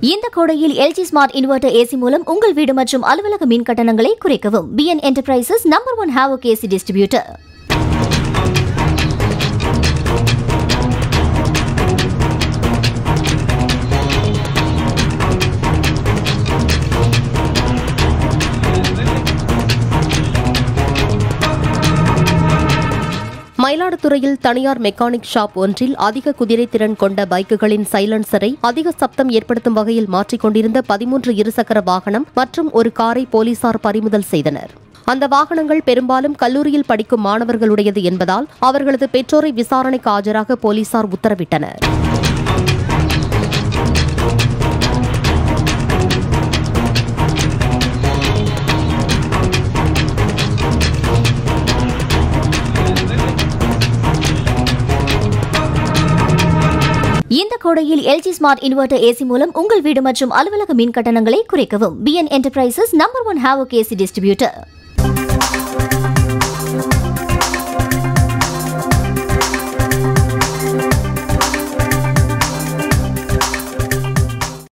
இந்த கோடையில் LG smart inverter AC மூலம் உங்கள் வீடு மற்றும் அலுவலக மின் கட்டணங்களை குறைக்கவும் PN enterprises number one havoc AC distributor மயிலாடுதுறையில் தனியார் மெக்கானிக் ஷாப் ஒன்றில் அதிக குதிரை திறன் கொண்ட பைக்குகளின் சைலன்சரை அதிக சப்தம் ஏற்படுத்தும் வகையில் மாற்றிக் கொண்டிருந்த பதிமூன்று இருசக்கர வாகனம் மற்றும் ஒரு காரை போலீசார் பறிமுதல் செய்தனர் அந்த வாகனங்கள் பெரும்பாலும் கல்லூரியில் படிக்கும் மாணவர்களுடையது என்பதால் அவர்களது பெற்றோரை விசாரணைக்கு ஆஜராக போலீசார் உத்தரவிட்டனர் இந்த கோடையில் எல்ஜி ஸ்மார்ட் இன்வெர்டர் ஏசி மூலம் உங்கள் வீடு மற்றும் அலுவலக மின் கட்டணங்களை குறைக்கவும் PN enterprises number one havoc AC distributor